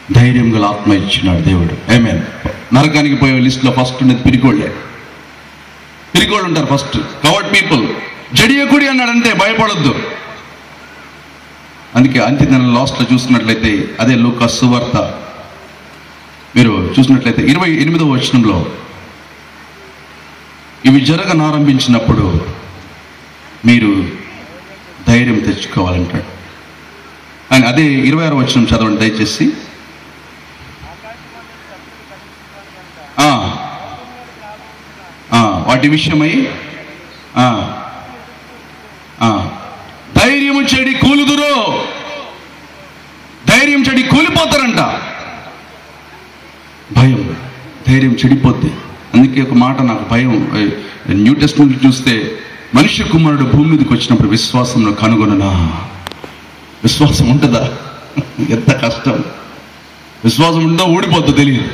ధైర్యం గల ఆత్మ ఇచ్చినాడు దేవుడు ఏమేన్ నరకానికి పోయే లిస్ట్లో ఫస్ట్ ఉన్నది పిరికోళ్ళే పిరికోళ్ళు ఉంటారు ఫస్ట్ కవర్డ్ పీపుల్ జడియకుడి అన్నాడంటే భయపడొద్దు అందుకే అంత్యదిన లాస్ట్లో చూసుకున్నట్లయితే అదే లూకా సువార్త మీరు చూసినట్లయితే ఇరవై ఎనిమిదవ వచనంలో ఇవి జరగనారంభించినప్పుడు మీరు ధైర్యం తెచ్చుకోవాలంటాడు ఆయన అదే ఇరవై ఆరు వచనం చదవండి దయచేసి ఆ, ఆ, వాటి విషయమై ఆ, ఆ, ధైర్యము చెడి కూలుదురు ధైర్యం చెడి కూలిపోతారంట భయం ధైర్యం చెడిపోద్ది అందుకే ఒక మాట నాకు భయం ఏ, న్యూ టెస్ట్మెంట్ చూస్తే మనుష్య కుమారుడు భూమి మీదకి వచ్చినప్పుడు విశ్వాసంలో కనుగొననా విశ్వాసం ఉంటుందా ఎంత కష్టం విశ్వాసం ఉందో ఓడిపోద్దో తెలియదు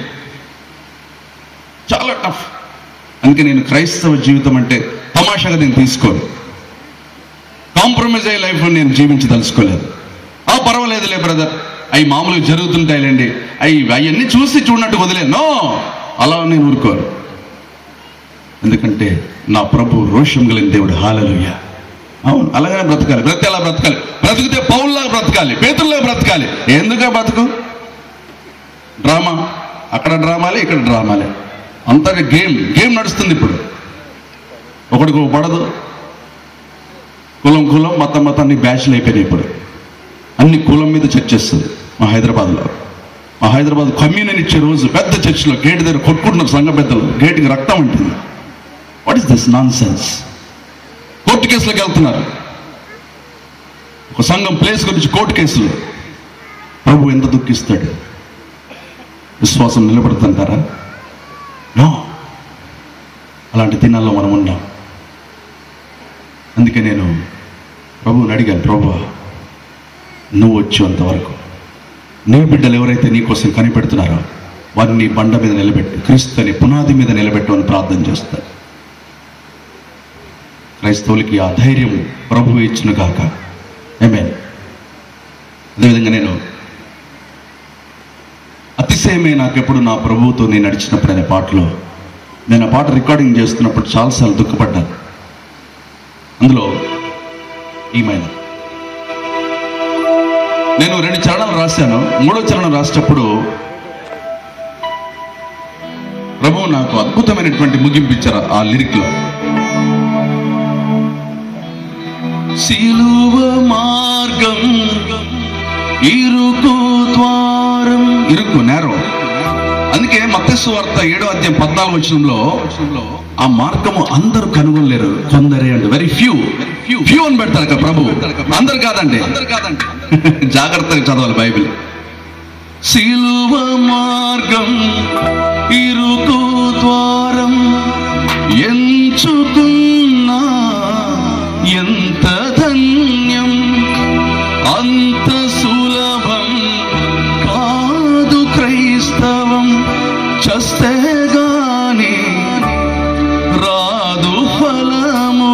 చాలా టఫ్ అందుకే నేను క్రైస్తవ జీవితం అంటే తమాషాగా నేను తీసుకోను కాంప్రమైజ్ అయ్యే లైఫ్ నేను జీవించదలుచుకోలేదు ఆ పర్వాలేదులే బ్రదర్ అవి మామూలుగా జరుగుతుంటాయిలేండి అవి అవన్నీ చూసి చూడనట్టు వదిలే నో అలా నేను ఊరుకోను ఎందుకంటే నా ప్రభు రోషం కలిగిన దేవుడు హాలలుయ అవును అలాగనే బ్రతకాలి బ్రతికి ఎలా బ్రతకాలి బ్రతికితే పౌల్లాగా బ్రతకాలి పేతుల్లా బ్రతకాలి ఎందుక బ్రతుకు డ్రామా అక్కడ డ్రామాలే ఇక్కడ డ్రామాలే అంతా గేమ్ గేమ్ నడుస్తుంది ఇప్పుడు ఒకడికి ఒక పడదు కులం కులం మతం మతం అన్ని బ్యాచ్లు అయిపోయినాయి ఇప్పుడు అన్ని కులం మీద చర్చ వస్తుంది మా హైదరాబాద్లో మా హైదరాబాద్ కమ్యూనియన్ ఇచ్చే రోజు పెద్ద చర్చిలో గేట్ దగ్గర కొట్టుకుంటున్నారు సంఘ పెద్దలు గేట్కి రక్తం ఉంటుంది what is this nonsense court కేసులకు వెళ్తున్నారు ఒక సంఘం ప్లేస్ గురించి కోర్టు కేసులు ప్రభు ఎంత దుఃఖిస్తాడు విశ్వాసం నిలబడుతుంటారా నో అలాంటి దినాల్లో మనం ఉన్నాం అందుకే నేను ప్రభువుని అడిగాను ప్రభు నువ్వు వచ్చేంత వరకు నీ బిడ్డలు ఎవరైతే నీ కోసం కనిపెడుతున్నారో వారిని నీ బండ మీద నిలబెట్టు క్రీస్తు అని పునాది మీద నిలబెట్టు అని ప్రార్థన చేస్తారు క్రైస్తవులకి ఆ ధైర్యం ప్రభు ఇచ్చిన కాక ఏమే అదేవిధంగా నేను అతిశయమే నాకెప్పుడు నా ప్రభువుతో నేను నడిచినప్పుడు అనే పాటలో నేను ఆ పాట రికార్డింగ్ చేస్తున్నప్పుడు చాలాసార్లు దుఃఖపడ్డాను అందులో ఈమెయిల్ నేను రెండు చరణాలు రాశాను మూడో చరణం రాసేటప్పుడు ప్రభు నాకు అద్భుతమైనటువంటి ముగింపు ఇచ్చారు ఆ లిరిక్ లో సిలువ మార్గం ఇరుకు ద్వారం ఇరుకు నేరం అందుకే మత్స్సు వార్త ఏడో అధ్యాయం పద్నాలుగు వచనంలో ఆ మార్గము అందరూ కనుగొనలేరు కొందరే అంటే వెరీ ఫ్యూ ఫ్యూ అని పెడతారు కదా ప్రభు అందరు కాదండి అందరు కాదండి జాగ్రత్తగా చదవాలి బైబిల్ సిలువ మార్గం ఇరుకు ద్వారం ఎంచుకున్నా ఎంత ధన్యం అంత సులభం కాదు క్రైస్తవం చస్తే గాని రాదు ఫలము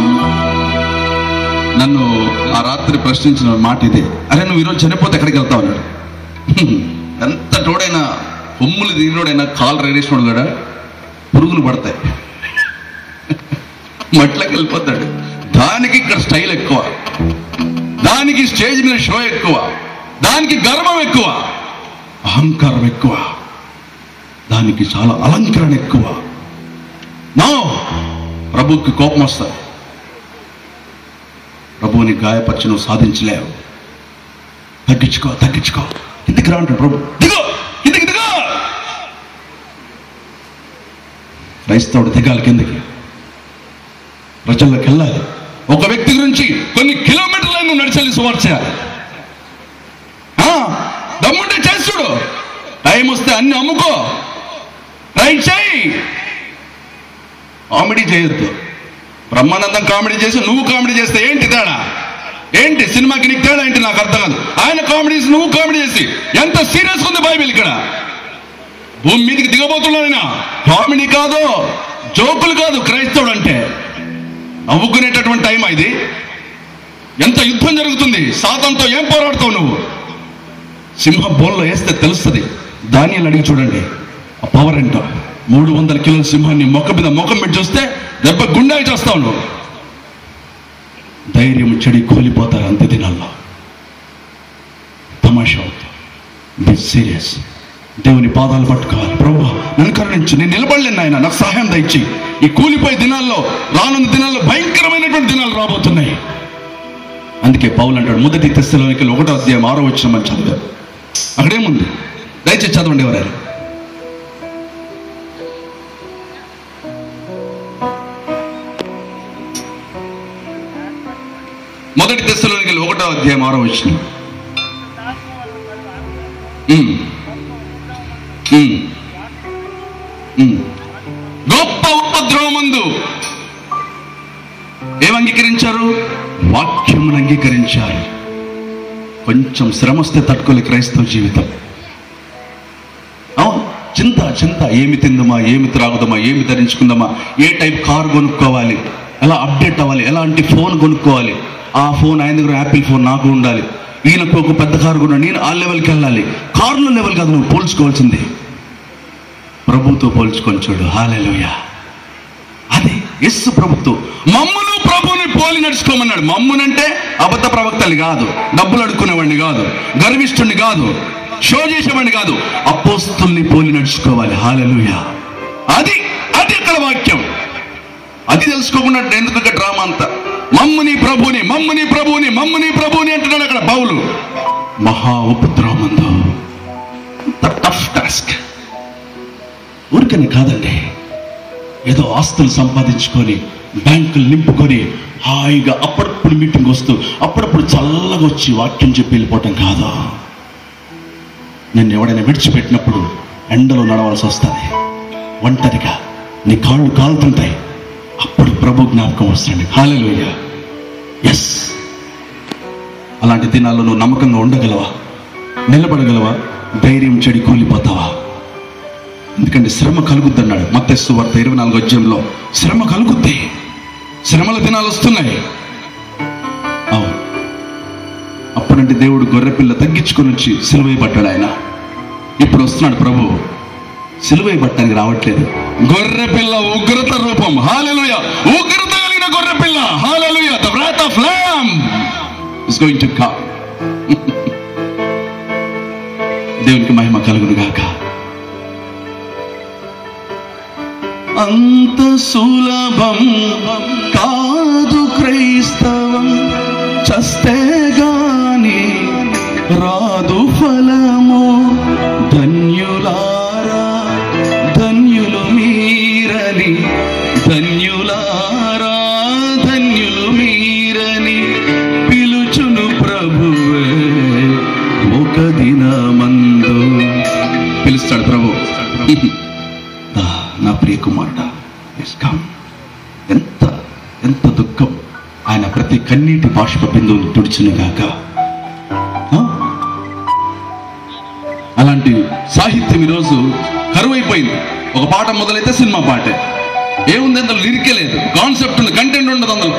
నన్ను ఆ రాత్రి ప్రశ్నించిన మాట ఇదే అరే నువ్వు ఈరోజు చనిపోతే ఎక్కడికి వెళ్తావు అన్నాడు హ్మ్. ఎంత తోడైనా కొమ్ములు దిగినోడైనా కాలు రేరేసినోడు కూడా పురుగులు పడతాయి మట్లకి వెళ్ళిపోతాడు దానికి ఇక్కడ స్టైల్ ఎక్కువ దానికి స్టేజ్ మీద షో ఎక్కువ దానికి గర్వం ఎక్కువ అహంకారం ఎక్కువ దానికి చాలా అలంకరణ ఎక్కువ నో ప్రభుకి కోపం వస్తుంది ప్రభువుని గాయపరిచి నువ్వు సాధించలేవు తగ్గించుకో తగ్గించుకో కిందికి రా అంటాడు ప్రభు దిగో కిందికి దిగో క్రైస్తవుడు దిగాలి కిందికి ప్రజల్లోకి వెళ్ళాలి ఒక వ్యక్తి గురించి కొన్ని కిలోమీటర్లు నువ్వు నడిచాలి సుమారు చేయాలి ఆ, దమ్ముంటే చేస్తుడు టైం వస్తే అన్ని అమ్ముకో రైట్ చేయి కామెడీ చేయొద్దు బ్రహ్మానందం కామెడీ చేసి నువ్వు కామెడీ చేస్తే ఏంటి తేడా ఏంటి సినిమాకి నీకు తేడా ఏంటి నాకు అర్థం కాదు ఆయన కామెడీ చేసి నువ్వు కామెడీ చేసి ఎంత సీరియస్ ఉంది బైబిల్ ఇక్కడ భూమి మీదకి దిగబోతున్నాడు ఆయన కామెడీ కాదు జోకులు కాదు క్రైస్తవుడు అంటే నవ్వుకునేటటువంటి టైం ఇది ఎంత యుద్ధం జరుగుతుంది సాతంతో ఏం పోరాడతావు నువ్వు సింహం బోన్లో వేస్తే తెలుస్తుంది ధాన్యాలు అడిగి చూడండి ఆ పవర్ ఏంటో మూడు వందల కిలోల సింహాన్ని మొక్క మీద మొఖం పెట్టి చూస్తే దెబ్బ గుండాయి చేస్తావు నువ్వు ధైర్యం చెడి కూలిపోతారు అంతే దినాల్లో తమాషా బి సీరియస్ దేవుని పాదాలు పట్టుకోవాలి ప్రభు నన్ను కరుణించు నేను నిలబడలేను ఆయన నాకు సహాయం దయచి ఈ కూలిపోయే దినాల్లో రానున్న దినాల్లో భయంకరమైనటువంటి దినాలు రాబోతున్నాయి అందుకే పౌలు అంటాడు మొదటి తెస్సలోనికి ఒకటో అధ్యాయం ఆరో వచ్చిన మనం చదివారు అక్కడేముంది దయచేసి చదవండి ఎవరైనా మొదటి తెస్సలోనికి ఒకటో అధ్యాయం ఆరో వచ్చిన ఉమ్. ఉమ్. ఉమ్. గొప్ప ఉపద్రవమందు ఏం అంగీకరించారు వాక్యమును అంగీకరించారు కొంచెం శ్రమ వస్తే తట్టుకోలే క్రైస్తవ జీవితం అవును చింత చింత ఏమి తిందమా ఏమి త్రాగుదామా ఏమి ధరించుకుందామా ఏ టైప్ కార్ కొనుక్కోవాలి ఎలా అప్డేట్ అవ్వాలి ఎలాంటి ఫోన్ కొనుక్కోవాలి ఆ ఫోన్ ఆయన దగ్గర యాపిల్ ఫోన్ నాకు ఉండాలి ఈయనకు ఒక పెద్ద కారు కొన్నా నేను ఆ లెవెల్కి వెళ్ళాలి కార్ల లెవెల్ కాదు నువ్వు పోల్చుకోవాల్సింది ప్రభుతో పోల్చుకొని చూడు హాలెలుయా అది యస్సు ప్రభుత్వం మమ్మును ప్రభుని పోలి నడుచుకోమన్నాడు మమ్మునంటే అబద్ధ ప్రవక్తలు కాదు డబ్బులు అడుక్కునేవాడిని కాదు గర్విష్ఠుని కాదు షో చేసేవాడిని కాదు అపోస్తుల్ని పోలి నడుచుకోవాలి హాలెలుయా అది అది అక్కడ వాక్యం అది తెలుసుకోకుండా ఎందుకు ఇక్కడ డ్రామా అంతా మమ్ముని ప్రభుని మమ్ముని ప్రభుని మమ్ముని ప్రభుని అంటున్నాడు అక్కడ బౌలు మహా ఉపద్రవమందు టఫ్ టాస్క్ ఊరికని కాదండి ఏదో ఆస్తులు సంపాదించుకొని బ్యాంకులు నింపుకొని హాయిగా అప్పుడప్పుడు మీటింగ్ వస్తూ అప్పుడప్పుడు చల్లగా వచ్చి వాక్యం చెప్పి వెళ్ళిపోవటం కాదు నిన్ను ఎవడైనా విడిచిపెట్టినప్పుడు ఎండలో నడవాల్సి వస్తుంది ఒంటరిగా నీ కాళ్ళు కాలుతుంటాయి అప్పుడు ప్రభు జ్ఞాపకం వస్తుంది హాలెలుయ్య ఎస్ అలాంటి దినాల్లో నువ్వు నమ్మకంగా ఉండగలవా నిలబడగలవా ధైర్యం చెడి కూలిపోతావా ఎందుకంటే శ్రమ కలుగుద్ది అన్నాడు మత్తస్సు వార్త ఇరవై నాలుగు అధ్యాయంలో శ్రమ కలుగుద్ది శ్రమల దినాలు వస్తున్నాయి అవును అప్పుడంటే దేవుడు గొర్రెపిల్ల తగ్గించుకొని వచ్చి సిలువై పట్టాడు ఆయన ఇప్పుడు వస్తున్నాడు ప్రభు సిలువై పట్టడానికి రావట్లేదు గొర్రెపిల్ల ఉగ్రత రూపం హాలెలుయ ఉగ్రత కలిగిన గొర్రెపిల్ల hallelujah the wrath of lamb is going to come దేవునికి మహిమ కలుగును గాక అంత సులభం కాదు క్రైస్తవం చస్తే గాని రాదు ఫలము ధన్యులారా ధన్యులు మీరని ధన్యులారా ధన్యులు మీరని పిలుచును ప్రభువే ఒక దినమందు పిలుస్తాడు ప్రభు దా, నా ప్రియ కుమారుడా Yes, come. ఎంత ఎంత దుఃఖం ఆయన ప్రతి కన్నీటి బాష్ప బిందువులు తుడిచిన గాక ఆ? అలాంటి సాహిత్యం ఈరోజు కరువైపోయింది ఒక పాట మొదలైతే సినిమా పాటే ఏముంది అందులో లిరికే లేదు కాన్సెప్ట్ ఉంది కంటెంట్ ఉండదు అందులో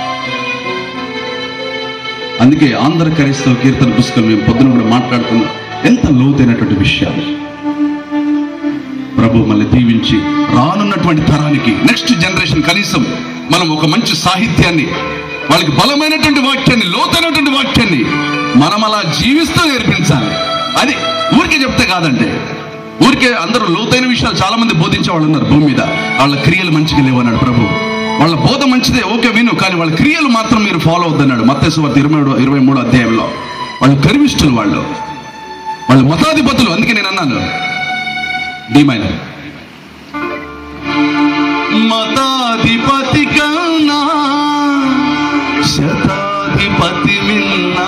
అందుకే ఆంధ్ర క్రైస్తవ కీర్తన పుస్తకం మేము పొద్దున కూడా మాట్లాడుకున్నాం ఎంత లోతైనటువంటి విషయాలు ప్రభు మళ్ళీ దీవించి రానున్నటువంటి తరానికి నెక్స్ట్ జనరేషన్ కనీసం మనం ఒక మంచి సాహిత్యాన్ని వాళ్ళకి బలమైనటువంటి వాక్యాన్ని లోతైనటువంటి వాక్యాన్ని మనం అలా జీవిస్తూ నేర్పించాలి అది ఊరికే చెప్తే కాదంటే ఊరికే అందరూ లోతైన విషయాలు చాలా మంది బోధించే వాళ్ళు ఉన్నారు భూమి మీద వాళ్ళ క్రియలు మంచిగా లేవు అన్నాడు ప్రభు వాళ్ళ బోధ మంచిదే ఓకే విను కానీ వాళ్ళ క్రియలు మాత్రం మీరు ఫాలో అవుద్దన్నాడు మత్తేశ్వర ఇరవై మూడు ఇరవై మూడు అధ్యాయంలో వాళ్ళు గర్విష్ఠులు వాళ్ళు వాళ్ళు మతాధిపతులు అందుకే నేను అన్నాను డిమైనర్ మతాధిపతి కన్నా శతాధిపతి విన్నా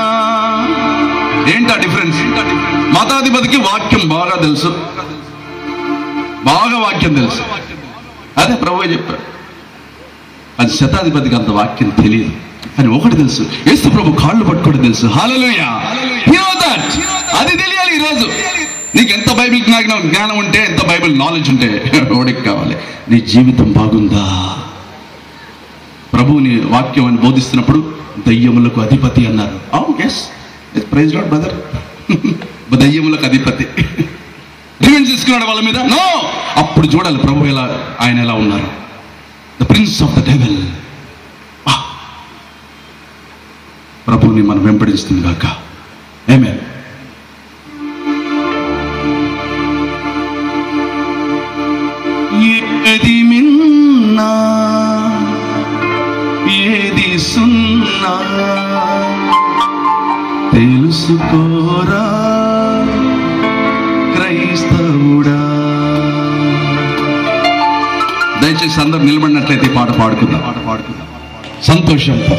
ఏంటా డిఫరెన్స్ మతాధిపతికి వాక్యం బాగా తెలుసు బాగా వాక్యం తెలుసు అదే ప్రభు చెప్పాడు అది శతాధిపతికి అంత వాక్యం తెలియదు కానీ ఒకటి తెలుసు యేసు ప్రభు కాళ్ళు పట్టుకోవడం తెలుసు హాలలోయ అది తెలియాలి ఈరోజు నీకు ఎంత బైబిల్ జ్ఞానం జ్ఞానం ఉంటే ఎంత బైబిల్ నాలెడ్జ్ ఉంటే ఓడికి కావాలి నీ జీవితం బాగుందా ప్రభువుని వాక్యం అని బోధిస్తున్నప్పుడు దయ్యములకు అధిపతి అన్నారు అవును ఎస్ ప్రైజ్ లాడ్ బ్రదర్ దయ్యములకు అధిపతి రివెంజ్ తీసుకున్నాడు వాళ్ళ మీద నో అప్పుడు చూడాలి ప్రభు ఎలా ఆయన ఎలా ఉన్నారు the prince of the devil ప్రభుని మనం వెంబడిస్తుంది కాక ఏమే ఏది మిన్నా ఏది సున్నా తెలుసుకోరా క్రైస్తవుడా దయచేసి అందరు నిలబడినట్లయితే ఈ పాట పాడుకుందాం పాట పాడుకుందాం సంతోషంతో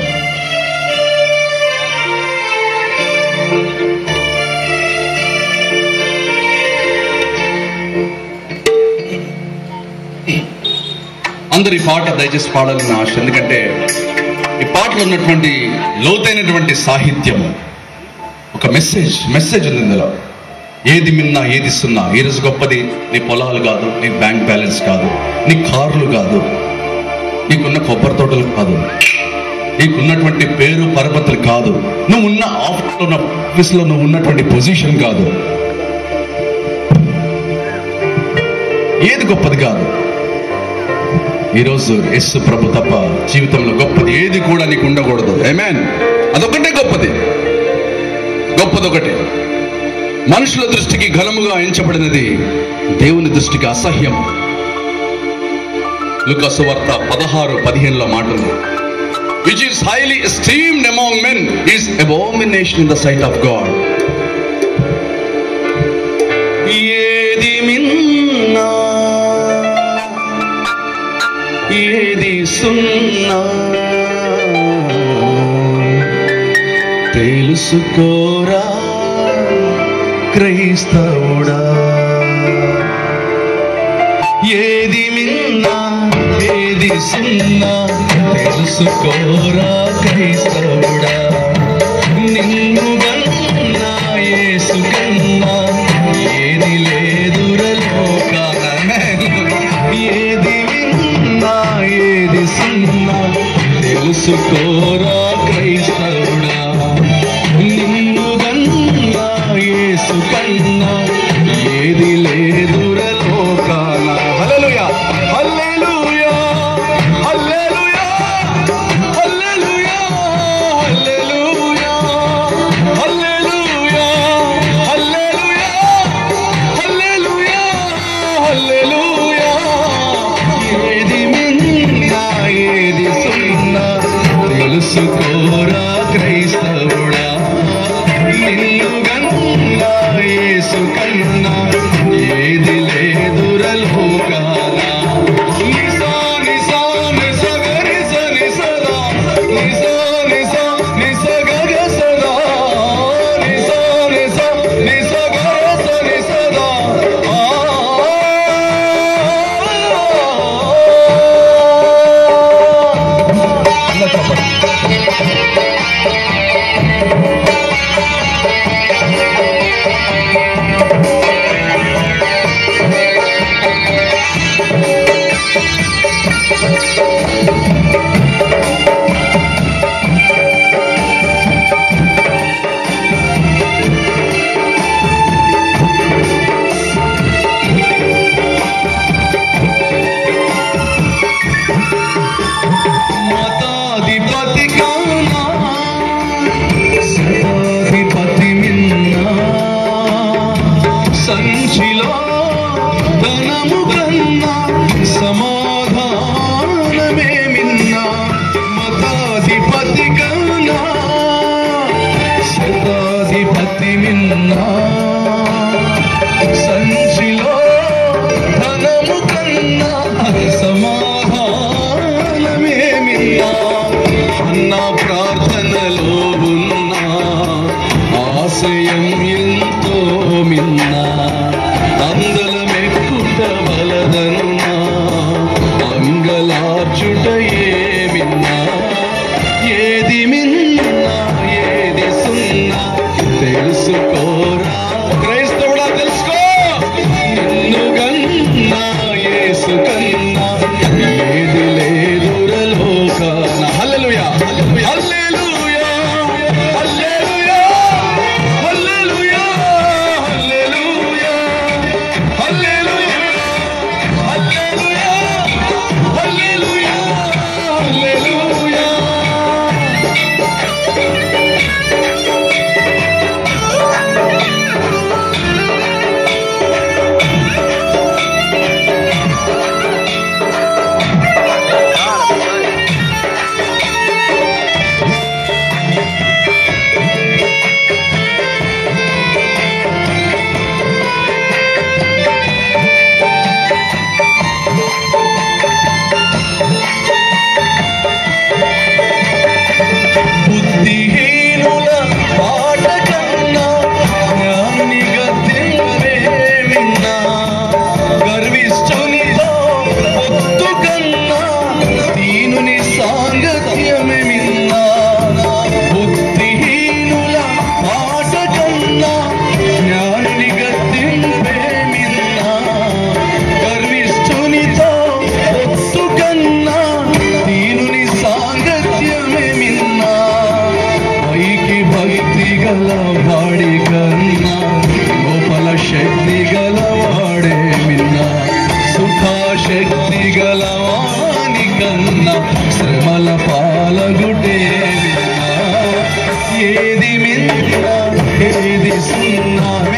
అందరు ఈ పాట దయచేసి పాడాలని ఆశ ఎందుకంటే ఈ పాటలో ఉన్నటువంటి లోతైనటువంటి సాహిత్యం ఒక మెసేజ్ మెసేజ్ ఉంది ఇందులో ఏది మిన్నా ఏది సున్నా ఈ రోజు గొప్పది నీ పొలాలు కాదు నీ బ్యాంక్ బ్యాలెన్స్ కాదు నీ కార్లు కాదు నీకున్న కొబ్బరి తోటలు కాదు నీకున్నటువంటి పేరు పరపతులు కాదు నువ్వు ఉన్న ఆఫీస్లో ఉన్న ఆఫీస్లో నువ్వు ఉన్నటువంటి పొజిషన్ కాదు ఏది గొప్పది కాదు ఈరోజు యేసు ప్రభు తప్ప జీవితంలో గొప్పది ఏది కూడా నీకు ఉండకూడదు ఏమేన్ అదొకటే గొప్పది గొప్పది ఒకటి మనుషుల దృష్టికి ఘనముగా ఎంచబడినది దేవుని దృష్టికి అసహ్యం లుకసు వార్త పదహారు పదిహేనులో మాట ఉంది which is highly esteemed among men is abomination in the sight of God ఏది మిన్నా ఏది సున్నా తెలుసుకోరా క్రైస్తవుడా ఏది మిన్నా ఏది సున్నా తెలుసుకోరా క్రైస్తవుడా నిన్ను గన్నా యేసు కన్నా ఏది లేదురలోకాన ఏది విన్నా ఏది సున్నా తెలుసుకోరా క్రైస్తవుడా నిన్ను గన్నా యేసు కన్నా ఏది లేదురలోకాన హల్లెలూయా హల్లెలూయా హల్లెలూయా హల్లెలూయా హల్లెలూయా హల్లెలూయా హల్లెలూయా హల్లెలూయా హల్లెలూయా ఏది మిన్నా ఏది సున్నా తెలుసుకోరా క్రైస్తవుడా నిన్ను గన్నా యేసు కన్నా ఏది లేదురలోకానా నిసా నిసా నిస గరి స నిసదా నిసా నిసా నిస గగ సదా నిసా నిసా నిస గర స నిసదా మతాధిపతి కన్నా శతాధిపతి మిన్నా సంచిలో ధనము కన్నా సమాధానమే మిన్నా మతాధిపతి కన్నా శతాధిపతి మిన్నా సంచిలో ధనము కన్నా సమాధానమే మిన్నా అన్న ప్రార్థనలో ఉన్నా ఆశయం ఎంతో మిన్నా అందలమెక్కుట వలదనున్నా అంగలార్చుటయే మిన్నా ఏది మిన్నా ఏది సున్నా తెలుసుకోరా క్రైస్తవుడా తెలుసుకో నిన్ను గన్నా యేసు కన్నా ఏది లేదురలోకాన హల్లెలూయా హల్లెలూయా హల్లెలూయా హల్లెలూయా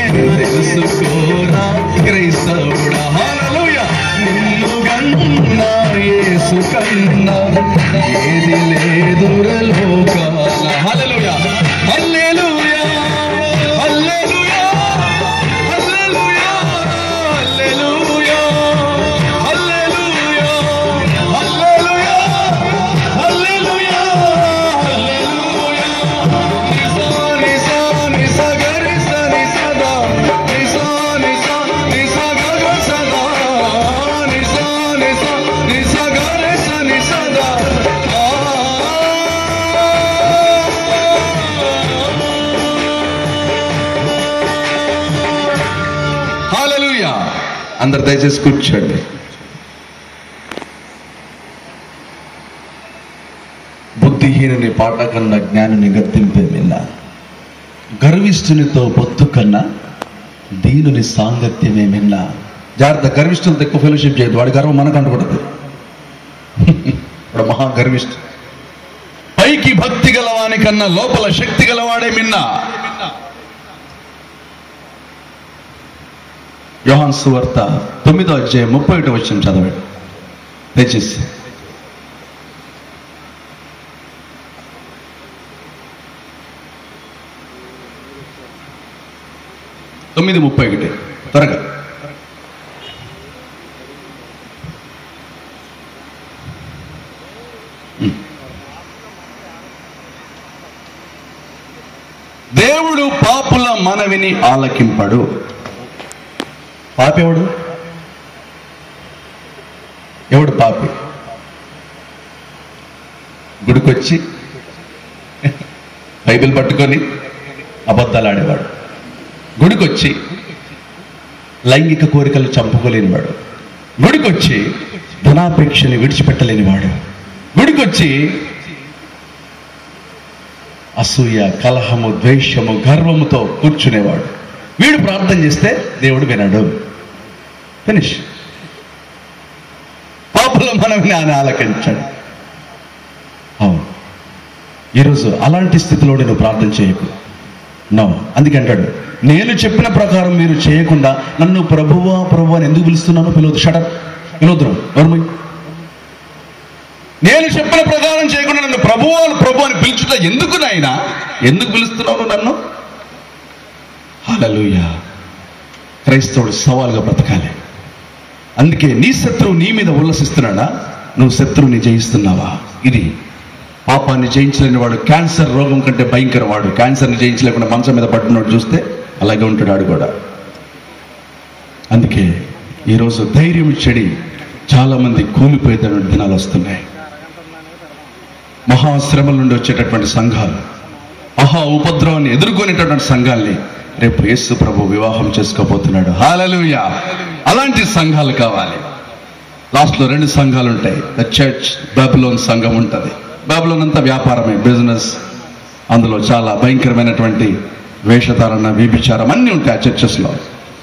తెలుసుకోరా క్రైస్తవుడా హల్లెలూయా నిన్ను కన్నా యేసు కన్నా ఏది లేదుర లోకాల హల్లెలూయా హల్లెలూయా హల్లెలూయా హల్లెలూయా హల్లెలూయా హల్లెలూయా హల్లెలూయా హల్లెలూయా హల్లెలూయా నిసా నిసా గరి సా నిసదా నిసా నిసా నిసా గగ సదా నిసా నిసా నిసా గరి సా నిసదా హల్లెలూయా అందరు దయచేసి కూర్చోండి బుద్ధిహీనుని పాట కన్నా జ్ఞానుని గద్దింపే మిల్ల గర్విష్ఠునితో పొత్తు కన్నా దీనుని సాంగత్యమే మిన్న జాగ్రత్త గర్విష్ఠులతో ఎక్కువ ఫెలోషిప్ చేయదు వాడి గర్వం మనకు అంటకూడదు వాడు మహా గర్విష్ఠు పైకి భక్తి గలవాని కన్నా లోపల శక్తి గలవాడే మిన్న యోహాన్ సువార్త తొమ్మిదో అధ్యాయం ముప్పై ఒకటి వచ్చిన చదవండి దయచేసి తొమ్మిది ముప్పై ఒకటి త్వరగా ఉమ్. దేవుడు పాపుల మనవిని ఆలకింపడు పాపేవుడు ఎవడు పాపి గుడికొచ్చి బైబిల్ పట్టుకొని అబద్ధాలు ఆడేవాడు గుడికొచ్చి లైంగిక కోరికలు చంపుకోలేనివాడు గుడికొచ్చి ధనాపేక్షని విడిచిపెట్టలేనివాడు గుడికొచ్చి అసూయ కలహము ద్వేషము గర్వముతో కూర్చునేవాడు వీడు ప్రార్థన చేస్తే దేవుడు వినడు ఫినిష్ పాపల మనం ఆయన ఆలకించాడు అవును ఈరోజు అలాంటి స్థితిలో నువ్వు ప్రార్థన చేయకు నో అందుకే అంటాడు నేను చెప్పిన ప్రకారం మీరు చేయకుండా నన్ను ప్రభువా ప్రభు అని ఎందుకు పిలుస్తున్నాను పిలవద్దు షటర్ పిలవద్దు నోర్మై నేను చెప్పిన ప్రకారం చేయకుండా నన్ను ప్రభువా ప్రభు అని పిలుచుట ఎందుకు నాయనా ఎందుకు పిలుస్తున్నావు నన్ను హల్లెలూయా క్రైస్తవుడు సవాలుగా బ్రతకాలి అందుకే నీ శత్రువు నీ మీద ఉల్లసిస్తున్నాడా నువ్వు శత్రువుని జయిస్తున్నావా ఇది పాపాన్ని జయించలేని వాడు క్యాన్సర్ రోగం కంటే భయంకర వాడు క్యాన్సర్ని జయించలేకుండా మంచం మీద పట్టున్నాడు చూస్తే అలాగే ఉంటాడు ఆడు కూడా అందుకే ఈరోజు ధైర్యం చెడి చాలా మంది కూలిపోయేటువంటి దినాలు వస్తున్నాయి మహాశ్రమల నుండి వచ్చేటటువంటి సంఘాలు మహా ఉపద్రవాన్ని ఎదుర్కొనేటటువంటి సంఘాల్ని రేపు యేసు ప్రభు వివాహం చేసుకోబోతున్నాడు హాలలుయా అలాంటి సంఘాలు కావాలి లాస్ట్ లో రెండు సంఘాలు ఉంటాయి ద చర్చ్ బాబిలోన్ సంఘం ఉంటుంది బాబిలోన్ అంతా వ్యాపారమే బిజినెస్ అందులో చాలా భయంకరమైనటువంటి వేషధారణ వ్యభిచారం అన్నీ ఉంటాయి ఆ churches లో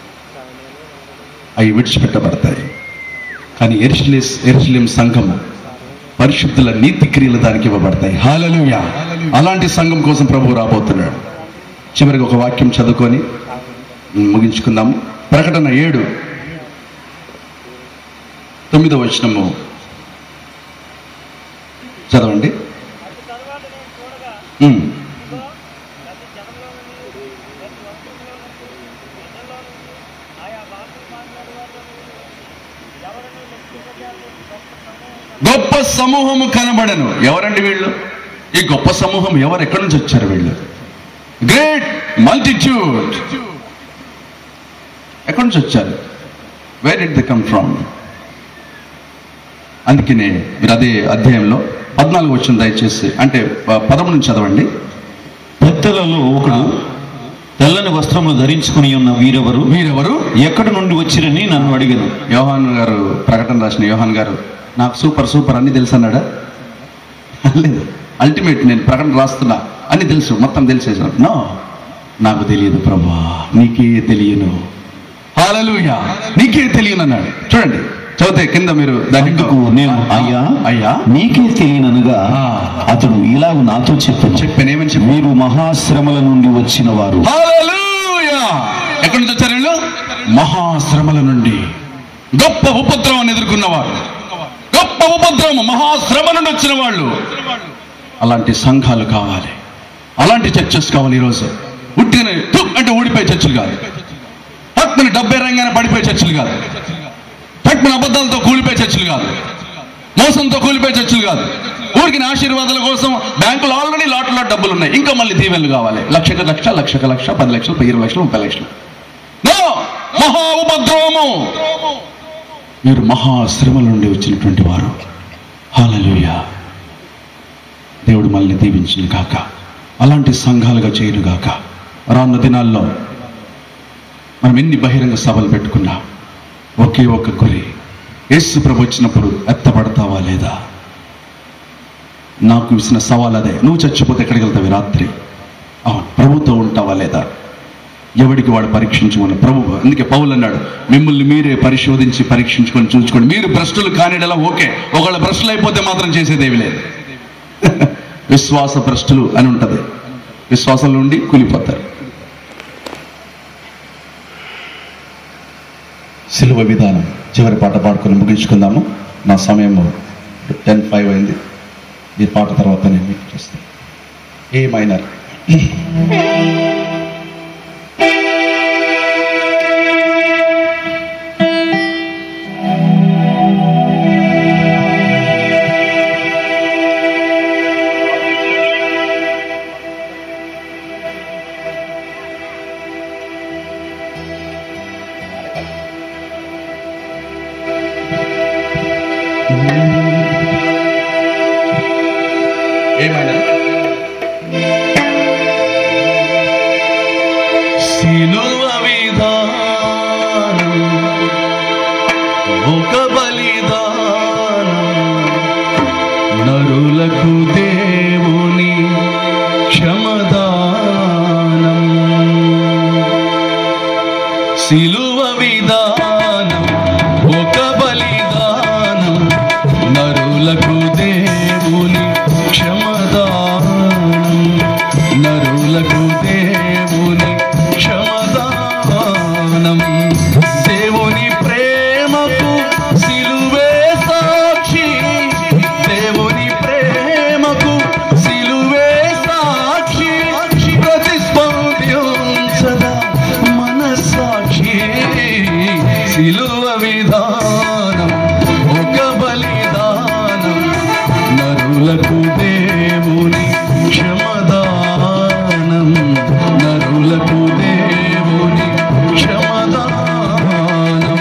అవి విడిచిపెట్టబడతాయి కానీ ఎరిశిలేస్ ఎరిశిలేం సంఘము పరిశుద్ధుల నీతి క్రియలు దానికి ఇవ్వబడతాయి హాలలుయా అలాంటి సంఘం కోసం ప్రభు రాబోతున్నాడు చివరికి ఒక వాక్యం చదువుకొని ముగించుకుందాము ప్రకటన ఏడు తొమ్మిదో వచనము చదవండి ఉమ్. గొప్ప సమూహము కనబడను ఎవరండి వీళ్ళు ఈ గొప్ప సమూహం ఎవరు ఎక్కడి నుంచి వచ్చారు వీళ్ళు గ్రేట్ మల్టిట్యూడ్ ఎక్కడి నుంచి వచ్చారు where did the come from అందుకనే మీరు అదే అధ్యాయంలో పద్నాలుగు వచ్చిన దయచేసి అంటే ప- పదమూడు నుంచి చదవండి పెద్దలలో ఒకడు తెల్లని వస్త్రములు ధరించుకుని ఉన్న వీరెవరు మీరెవరు ఎక్కడి నుండి వచ్చిరని నన్ను అడిగాను యోహాన్ గారు ప్రకటన రాసిన యోహాన్ గారు నాకు సూపర్ సూపర్ అన్ని తెలుసు అన్నాడా లేదు అల్టిమేట్ నేను ప్రకటన రాస్తున్నా అన్ని తెలుసు మొత్తం తెలిసేసాను నో నాకు తెలియదు ప్రభా నీకే తెలియను హాలలుయా నీకే తెలియను అన్నాడు చూడండి చదివితే కింద మీరు దానికి అందుకు నేను అయ్యా అయ్యా నీకే తెలియననుగా ఆ. అతడు ఇలాగ నాతో చెప్పాను చెప్పాను ఏమని చెప్పి మీరు మహాశ్రమల నుండి వచ్చిన వారు హల్లెలూయా ఎక్కడి నుంచి వచ్చారు వీళ్ళు మహాశ్రమల నుండి గొప్ప ఉపద్రవాన్ని ఎదుర్కొన్నవారు గొప్ప ఉపద్రవం మహాశ్రమ నుండి వచ్చిన వాళ్ళు అలాంటి సంఘాలు కావాలి అలాంటి చర్చెస్ కావాలి ఈరోజు ఉట్టిన తుక్ అంటే ఊడిపోయే చర్చలు కాదు పక్కన డెబ్బై రంగానే పడిపోయే చర్చలు కాదు పక్కన అబద్ధాలతో కూలిపోయే చర్చలు కాదు మోసంతో కూలిపోయే చర్చలు కాదు ఊరికి ఆశీర్వాదాల కోసం బ్యాంకులో ఆల్రెడీ లాట్ లాట్ డబ్బులు ఉన్నాయి ఇంకా మళ్ళీ దీవెనలు కావాలి లక్షకు లక్ష లక్షకు లక్ష పది లక్షలు ఇరవై లక్షలు ముప్పై లక్షలు నో మహా ఉపద్రవము మీరు మహాశ్రమల నుండి వచ్చినటువంటి వారు హాలలుయ దేవుడు మళ్ళీ దీవించిన కాక అలాంటి సంఘాలుగా చేయను గాక రానున్న దినాల్లో మనం ఎన్ని బహిరంగ సభలు పెట్టుకున్నా ఒకే ఒక్క గురి యేసు ప్రభు వచ్చినప్పుడు ఎత్తపడతావా లేదా నాకు ఇచ్చిన సవాల్ అదే నువ్వు చచ్చిపోతే ఎక్కడికి వెళ్తావు ఈ రాత్రి అవును ప్రభుతో ఉంటావా లేదా ఎవడికి వాడు పరీక్షించుకుని ప్రభు అందుకే పౌలు అన్నాడు మిమ్మల్ని మీరే పరిశోధించి పరీక్షించుకొని చూసుకోండి మీరు భ్రష్టులు కానిడలా ఓకే ఒకళ్ళ భ్రష్టులు అయిపోతే మాత్రం చేసేదేవి లేదు విశ్వాస భ్రష్టులు అని ఉంటది విశ్వాసం నుండి కూలిపోతారు సిలువ విధానం చివరి పాట పాడుకొని ముగించుకుందాము నా సమయం టెన్ ఫైవ్ అయింది ఈ పాట తర్వాత నేను మీకు చూస్తాను ఏ మైనర్ ఏ మైనర్ సిలువ విధానం ఒక బలిదానం నరులకు దేవుని క్షమదానం సిలువ విధానం ఒక బలిదానం నరులకు దేవుని క్షమదానం నరులకు దేవుని క్షమదానం దేవుని ప్రేమకు సిలువే సాక్షి దేవుని ప్రేమకు సిలువే సాక్షి ప్రతిస్పందించదా మనసాక్షి సిలువ విధానం ఒక బలిదానం నరులకు దేవుని క్షమదానం నరులకు దేవుని క్షమదానం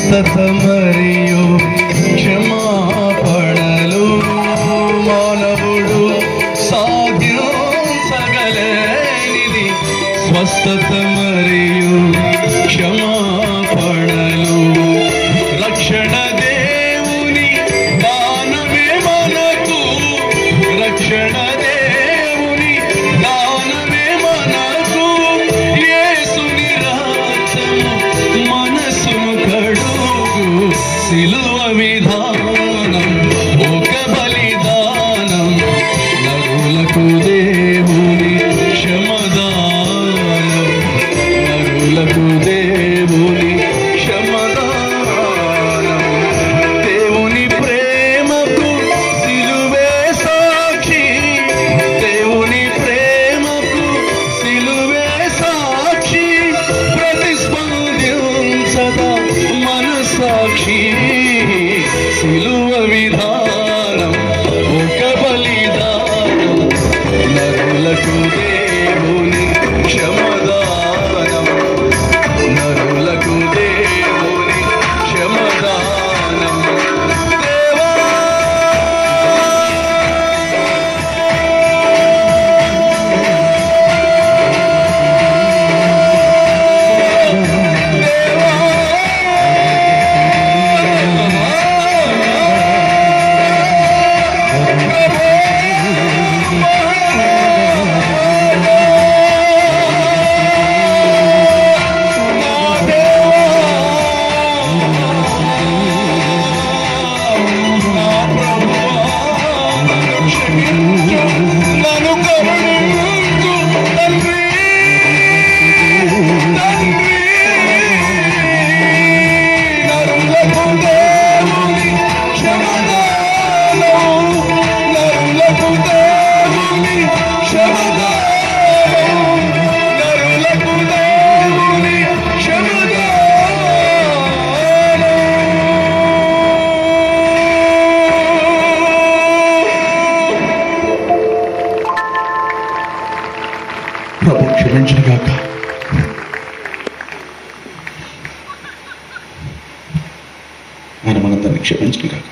స్వస్థత మరియు క్షమాపణలు మానవుడు సాధ్యించగలేనిది స్వస్థత మరియు క్షమాపణలు రక్షణ దేవుని దానమే మనకు రక్షణ దేవుని దానమే మనకు యేసుని రాజ్యము మనసును కడుగు సిలువ విధానం ఒక బలిదానం నరులకు దేవుని క్షమదానం నరులకు దేవుని క్షమదానం దేవుని ప్రేమకు సిలువే సాక్షి దేవుని ప్రేమకు సిలువే సాక్షి ప్రతిస్పందించదా మనసాక్షి సిలువ విధానం ఒక బలిదానం నరులకు దేవుని క్షమదానం నరులకు దేవుని క్షమదానం దేవా నన్ను కరుణించు తండ్రి తండ్రి నరులకు దేవుని క్షమదానం నరులకు దేవుని క్షమదానం నరులకు దేవుని క్షమదానం ప్రభు క్షమించిన గాక ఆయన మనందరినీ క్షమించిన గాక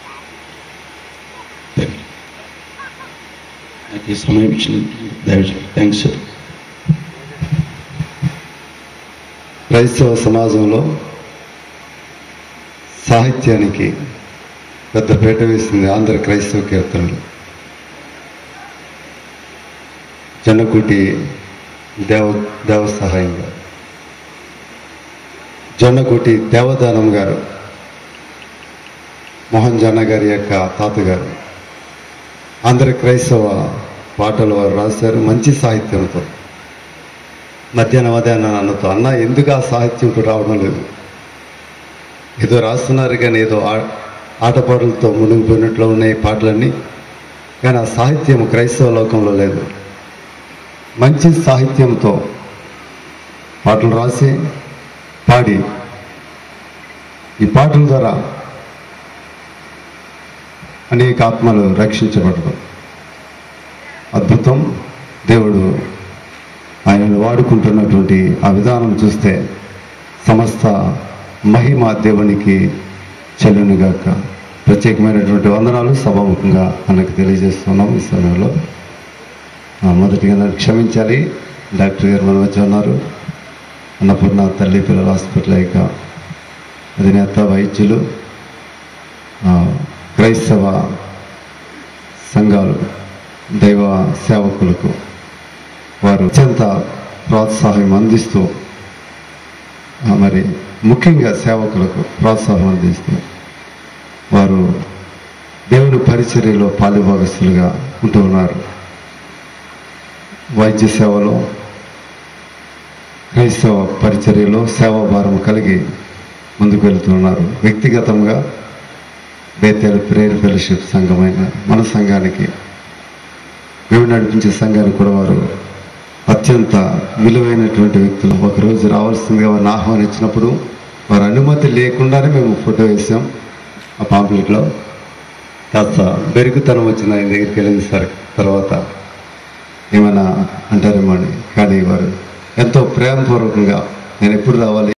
తండ్రి, నాకు ఈ సమయం ఇచ్చిన దయచేసి థ్యాంక్స్ సార్ క్రైస్తవ సమాజంలో సాహిత్యానికి పెద్ద పీట వేసింది ఆంధ్ర క్రైస్తవ కీర్తనలు జొన్నకుటి దేవ దేవ సహాయంగా జొన్నకుటి దేవదానం గారు మోహన్ జన్న గారి యొక్క తాతగారు ఆంధ్ర క్రైస్తవ పాటలు వారు రాశారు మంచి సాహిత్యంతో మధ్యాహ్నం మధ్యాహ్నం అన్నతో అన్న ఎందుకు ఆ సాహిత్యం ఇప్పుడు రావడం లేదు ఏదో రాస్తున్నారు కానీ ఏదో ఆ- ఆటపాటలతో మునిగిపోయినట్లు ఉన్నాయి పాటలన్నీ కానీ ఆ సాహిత్యం క్రైస్తవ లోకంలో లేదు మంచి సాహిత్యంతో పాటలు రాసి పాడి ఈ పాటల ద్వారా అనేక ఆత్మలు రక్షించబడడం అద్భుతం దేవుడు ఆయనను వాడుకుంటున్నటువంటి ఆ విధానం చూస్తే సమస్త మహిమ దేవునికి చెల్లునుగాక ప్రత్యేకమైనటువంటి వందనాలు సభాముఖంగా మనకు తెలియజేస్తున్నాం ఈ సమయంలో ఆ, మొదటిగా నన్ను క్షమించాలి డాక్టర్ గారు మన వచ్చి ఉన్నారు అన్నపూర్ణ తల్లి పిల్లల హాస్పిటల్ యొక్క అధినేత వైద్యులు ఆ, క్రైస్తవ సంఘాలు దైవ సేవకులకు వారు అత్యంత ప్రోత్సాహం అందిస్తూ ఆ, మరి ముఖ్యంగా సేవకులకు ప్రోత్సాహం అందిస్తూ వారు దేవుని పరిచర్యలో పాలుభాగస్తులుగా ఉంటూ ఉన్నారు వైద్య సేవలో క్రైస్తవ పరిచర్యలో సేవాభారం కలిగి ముందుకు వెళ్తున్నారు వ్యక్తిగతంగా బేతేల ప్రేయర్ ఫెలోషిప్ సంఘమైన మన సంఘానికి మేము నడిపించే సంఘానికి కూడా వారు అత్యంత విలువైనటువంటి వ్యక్తులు ఒకరోజు రావాల్సిందిగా వారిని ఆహ్వానించినప్పుడు వారి అనుమతి లేకుండానే మేము ఫోటో వేసాం ఆ పాంప్లెట్లో కాస్త బెరుగుతనం వచ్చింది ఆయన దగ్గరికి వెళ్ళిన సరి తర్వాత ఏమైనా అంటారేమో అని కానీ వారు ఎంతో ప్రేమపూర్వకంగా నేను ఎప్పుడు రావాలి